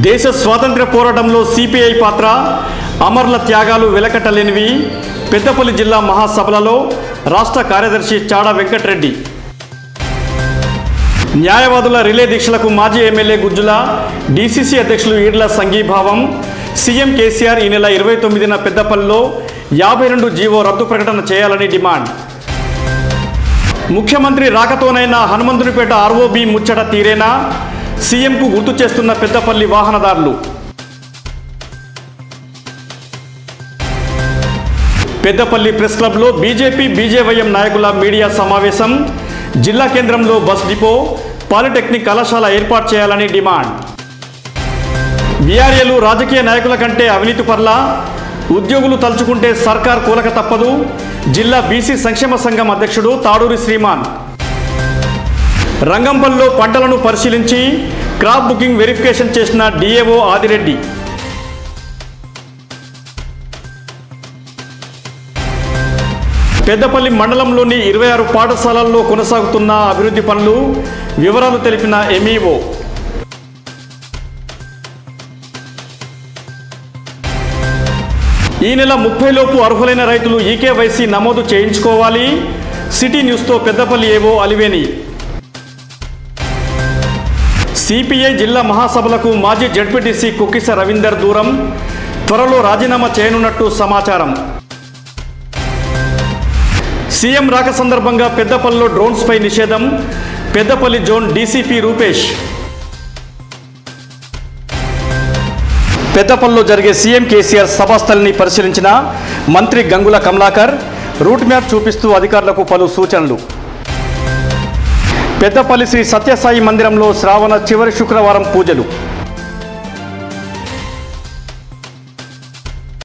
దేశ స్వాతంత్ర్య పోరాటంలో సిపిఐ పాత్ర అమరుల త్యాగాలు వెలకట్టలేనివి పెద్దపల్లి జిల్లా మహాసభలలో రాష్ట్ర కార్యదర్శి చాడా వెంకటరెడ్డి న్యాయవాదుల రిలే దీక్షలకు మాజీ ఎమ్మెల్యే గుజ్జుల డీసీసీ అధ్యక్షులు ఈడ్ల సంఘీభావం సీఎం కేసీఆర్ ఈ నెల ఇరవై తొమ్మిదిన పెద్దపల్లిలో యాభై రెండు జీవో రద్దు ప్రకటన చేయాలని డిమాండ్ ముఖ్యమంత్రి రాకతోనైనా హనుమంతునిపేట ఆర్ఓబి ముచ్చట తీరేనా సీఎంకు గుర్తు చేస్తున్న పెద్దపల్లి వాహనదారులు పెద్దపల్లి ప్రెస్ క్లబ్లో బీజేపీ బీజేవైఎం నాయకుల మీడియా సమావేశం జిల్లా కేంద్రంలో బస్ డిపో పాలిటెక్నిక్ కళాశాల ఏర్పాటు చేయాలని డిమాండ్ బీఆర్ఏలు రాజకీయ నాయకుల కంటే అవినీతి పర్ల ఉద్యోగులు తలుచుకుంటే సర్కార్ కూలక తప్పదు జిల్లా బీసీ సంక్షేమ సంఘం అధ్యక్షుడు తాడూరి శ్రీమాన్ రంగంపల్లో పంటలను పరిశీలించి క్రాప్ బుకింగ్ వెరిఫికేషన్ చేసిన డిఏఓ ఆదిరెడ్డి పెద్దపల్లి మండలంలోని ఇరవై ఆరు పాఠశాలల్లో కొనసాగుతున్న అభివృద్ధి పనులు వివరాలు తెలిపిన ఎంఈఓ ఈ నెల ముప్పై లోపు అర్హులైన రైతులు ఈకేవైసీ నమోదు చేయించుకోవాలి సిటీ న్యూస్తో పెద్దపల్లి ఏవో అలివేని సిపిఐ జిల్లా మహాసభలకు మాజీ జడ్పీటీసీ కుక్కిస రవీందర్ దూరం త్వరలో రాజీనామా చేయనున్నట్టు సమాచారం సీఎం రాక సందర్భంగా పెద్దపల్లిలో డ్రోన్స్పై నిషేధం పెద్దపల్లి జోన్ డీసీపీ రూపేష్ పెద్దపల్లిలో జరిగే సీఎం కేసీఆర్ సభాస్థలిని పరిశీలించిన మంత్రి గంగుల కమలాకర్ రూట్ మ్యాప్ చూపిస్తూ అధికారులకు పలు సూచనలు పెద్దపల్లి శ్రీ సత్యసాయి మందిరంలో శ్రావణ చివరి శుక్రవారం పూజలు